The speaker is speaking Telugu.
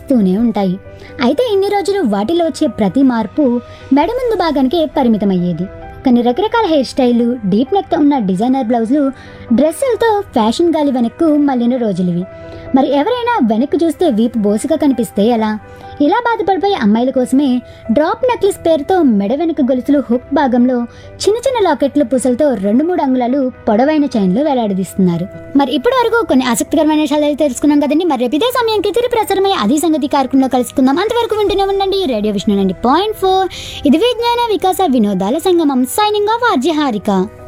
వస్తూనే ఉంటాయి అయితే ఇన్ని రోజులు వాటిలో వచ్చే ప్రతి మార్పు మెడ ముందు భాగానికే పరిమితమయ్యేది కానీ రకరకాల హెయిర్ స్టైలు డీప్ నెక్తో ఉన్న డిజైనర్ బ్లౌజులు డ్రెస్సులతో ఫ్యాషన్ గాలి వెనక్కు మళ్ళిన రోజులివి మరి ఎవరైనా వెనక్కి చూస్తే వీపు బోసుగా కనిపిస్తే ఎలా ఇలా బాధపడిపోయే అమ్మాయిల కోసమే డ్రాప్ నెక్లెస్ పేరుతో మెడ వెనుక గొలుసులు హుక్ భాగంలో చిన్న చిన్న లాకెట్లు పూసలతో రెండు మూడు అంగుళాలు పొడవైన చైన్లు వేలాడదీస్తున్నారు మరి ఇప్పటి వరకు కొన్ని ఆసక్తికరమైన విషయాలు తెలుసుకున్నాం కదండి మరి రేపు ఇదే సమయానికి తిరిగి ప్రసారమై అది సంగతి కార్యక్రమంలో కలుసుకుందాం అంతవరకు వింటూనే ఉండండి రేడియో విష్ణు పాయింట్ ఫోర్ ఇది విజ్ఞాన వికాస వినోదాల సంగమం సైనింగ్ ఆఫ్ ఆర్జీ హారిక